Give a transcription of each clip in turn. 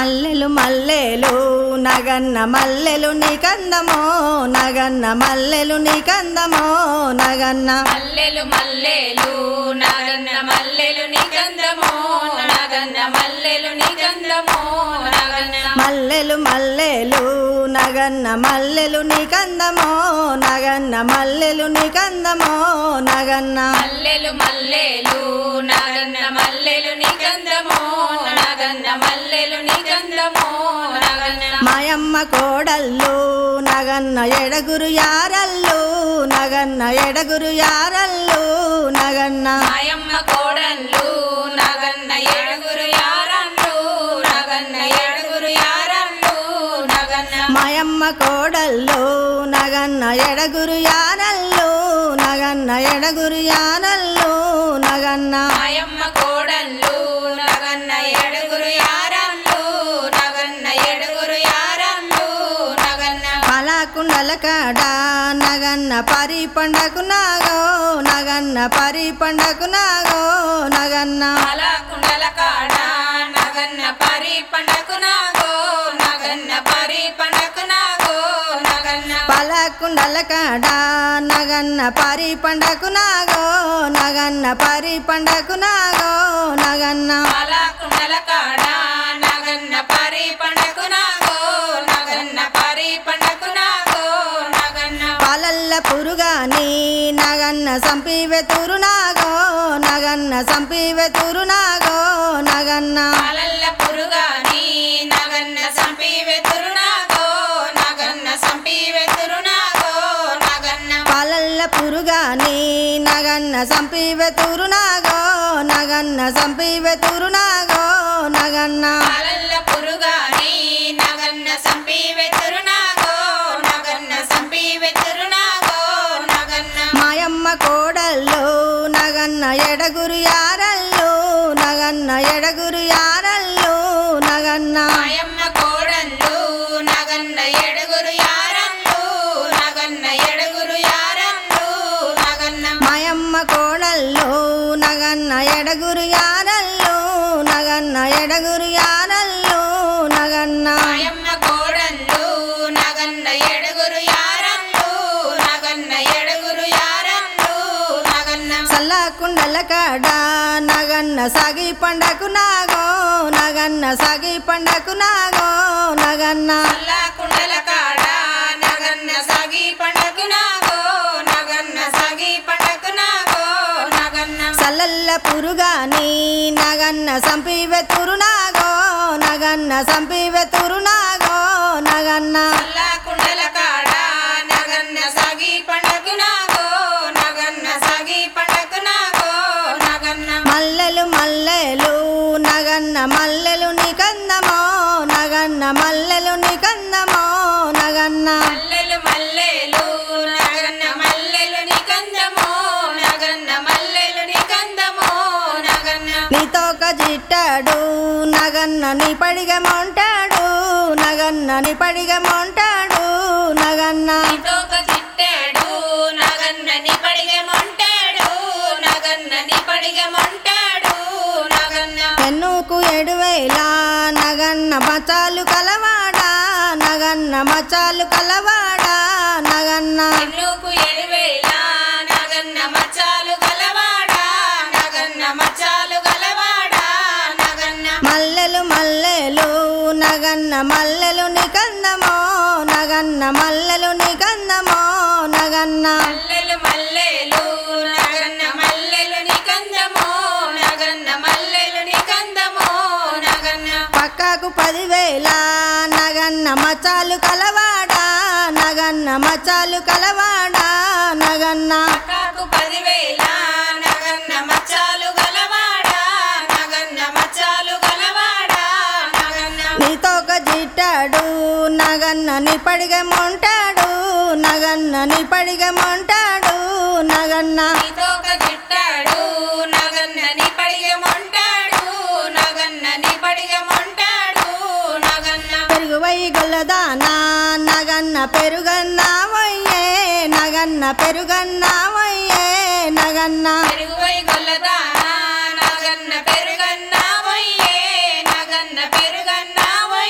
మల్లెలు మల్లెలు నగన్న మల్లెలు నీ కందమో నగన్న మల్లెలు నీ కందమో నగన్న మల్లెలు మల్లెలు నాగన్న మల్లెలు నిగంధమో నాగన్న మల్లెలు నిగంధమో నాగన్న మల్లెలు మల్లెలు నగన్న మల్లెలు నీ కందమో నగన్న మల్లెలు నీ కందమో నగన్న మల్లెలు మల్లెలు నాగన్న మల్లెలు నిగంధమో నాగన్న మల్లెలు నిగంధమో నాగన్న మాయమ్మ కోడల్లు నగన్న ఎడగురు యారల్లు నగన్న ఎడగురు యారల్లు నగన్న మాయమ్మ కోడళ్ళు నాగన్న ఏడుగురు యారన్లు నాగన్న ఏడుగురు యారన్లు నాగన్న మాయమ్మ కోడల్లు నగన్న ఎడగురు యానల్లు నగన్న ఎడగురు యానల్లు నగన్న మాయమ్మ కోడళ్ళు నగన్న ఏడుగురు యారన్లు నగన్న ఏడుగురు యారన్లు నగన్న పలాకుండల కాడ నగన్న పరి పండకు నాగో నగన్న పరి పండకు నాగో నగన్న అలా కుండల కాడ నగన్న పరి పండకు నాగో నగన్న పరి పండకు నాగో నగన్న పలకుండల కాడ నగన్న పరి పండకు నాగో నగన్న పరి పండకు నాగో నగన్న అలా కుండల కాడ నగన్న పరి పండకు నాగో నగన్న పరి పండకు నాగో నగన్న పాలల్ల పురుగాని నగన్న సంపివె తురునాగో నగన్న సంపివె తురునాగో నగన్న పాలల్ల పురుగాని నగన్న సంపి వెతురునాగో నగన్న సంపి వెతురునాగో నగన్న పాలల్ల పురుగాని నగన్న సంపివె తురునాగో నగన్న సంపివె తురునాగో నగన్న పాలల్ల పురుగాని నగన్న సంపి వెతురునాగో నగన్న సంపి వెతురునాగో నగన్న మాయమ్మ కోడల్లు నగన్న ఎడగురు యారల్లు నగన్న ఎడగురు యారల్లు నగన్న మాయమ్మ కోడళ్ళు నగన్న ఎడుగురు యారన్లు నగన్న ఎడుగురు యారన్లు నగన్న మాయమ్మ కోడల్లు నగన్న ఎడగురు యారల్లు నగన్న ఎడగురు యారల్లు నగన్న మాయమ్మ కోడళ్ళు నగన్న ఎడుగురు యారన్లు నగన్న ఎడుగురు యారన్లు నగన్న సల్లకుండల కాడ నగన్న సాగి పండకు నాగో నగన్న సాగి పండకు నాగో నగన్న అల్లా కుండల కాడ నగన్న సాగి పండకు నాగో నగన్న సాగి పండకు నాగో నగన్న సల్లల్ల పురుగాని నగన్న సంపివె తురునాగో నగన్న సంపివె తురునాగో నగన్న అల్లా కుండల కాడ నగన్న సాగి పండకు నాగో నగన్న సాగి పండకు నాగో నగన్న మల్లెలు మల్లెలు నగన్న మల్లెలు నీ కందమో నగన్న మల్లెలు నీ కందమో నగన్న మల్లెలు మల్లెలు నగన్న మల్లెలు నికందమో నగన్న మల్లెలు నికందమో నగన్న నీతోక జిట్టాడు నగన్న నీ పడిగమంటాడు నగన్న నీ పడిగమంటాడు నగన్న నీతోక చిట్టాడు నగన్న నిపడిగ మొంటాడు నగన్న నిపడిగ మొంటాడు నగన్న పెన్నుకు ఎడువేల నగన్న మచాలు కలవాడా నగన్న మచాలు కలవాడా నగన్న ఎన్నుకు ఎరువేల నగన్న మచ్చాలు గలవాడా నగన్న మచ్చాలు గలవాడా నగన్న మల్లెలు మల్లెలు నగన్న మల్లెలు నీ కందమో నగన్న మల్లెలు నీ కందమో నగన్న మల్లెలు మల్లెలు నగన్న మల్లెలు నికందమో నగన్న మల్లెలు నికందమో నగన్న పక్కకు పదివేల నగన్న మచాలు కలవాడా నగన్న మచాలు కలవాడా నగన్న పక్కాకు పదివేల నగన్న మచ్చాలు గలవాడా నగన్న మచ్చాలు గలవాడా నగన్న నీతోక జిట్టాడు నగన్న నీ పడిగమంటాడు నగన్న నీ పడిగమంటాడు నగన్న నీతోక గిట్టాడు నగన్న నీ పడిగ మొంటాడు నగన్న నీ పడిగ మొంటాడు నగన్న పెరుగువై గొల్లదానా నగన్న పెరుగన్నావయ్యే నగన్న పెరుగన్నావయ్యే నగన్న పెరుగువై గొల్లదానా నగన్న పెరుగన్నా పోయే నగన్న పెరుగన్నా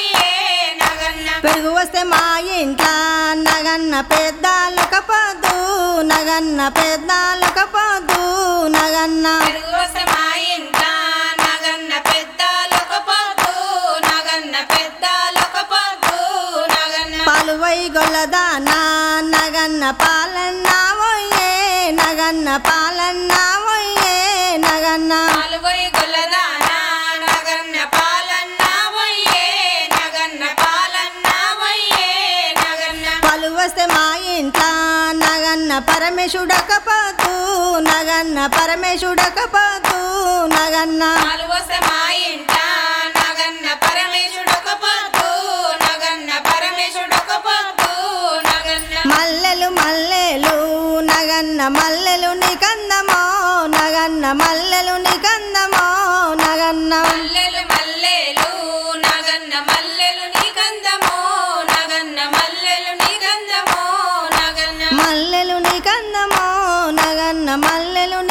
మా ఇంట్ల నగన్న పెద్దాలొక పొద్దు నగన్న పెద్దాలొక పొద్దు నగన్న పెరుగు వస్తే మా ఇంట నగన్న పెద్దలొక పొద్దు నగన్న పెద్దలొక పొద్దు నగన్న పాలువై గొల్లదానా నగన్న పాలన్నా పోయే నగన్న పాలన్నా పోయే నగన్న పాలువై గొల్లదానా నగన్న పాలన్న వయ్యే నగన్న పాలన్న వయ్యే నగన్న పలు వస్తే మా ఇంట్ల నగన్న పరమేశుడక పోతూ నగన్న పరమేశుడక పోతూ నగన్న పాలు వస్తే మా ఇంట నగన్న పరమేశుడొక పొద్దు నగన్న పరమేశుడొక పొద్దు నగన్న మల్లెలు మల్లెలు నగన్న మల్లెలు నికందమో నగన్న మల్లెలు నికందమో నగన్న మల్లెలు మల్లెలు నగన్న మల్లెలు నీ గంధమో నగన్న మల్లెలు నీ గంధమో నగన్న మల్లెలు నికందమో నగన్న మల్లెలు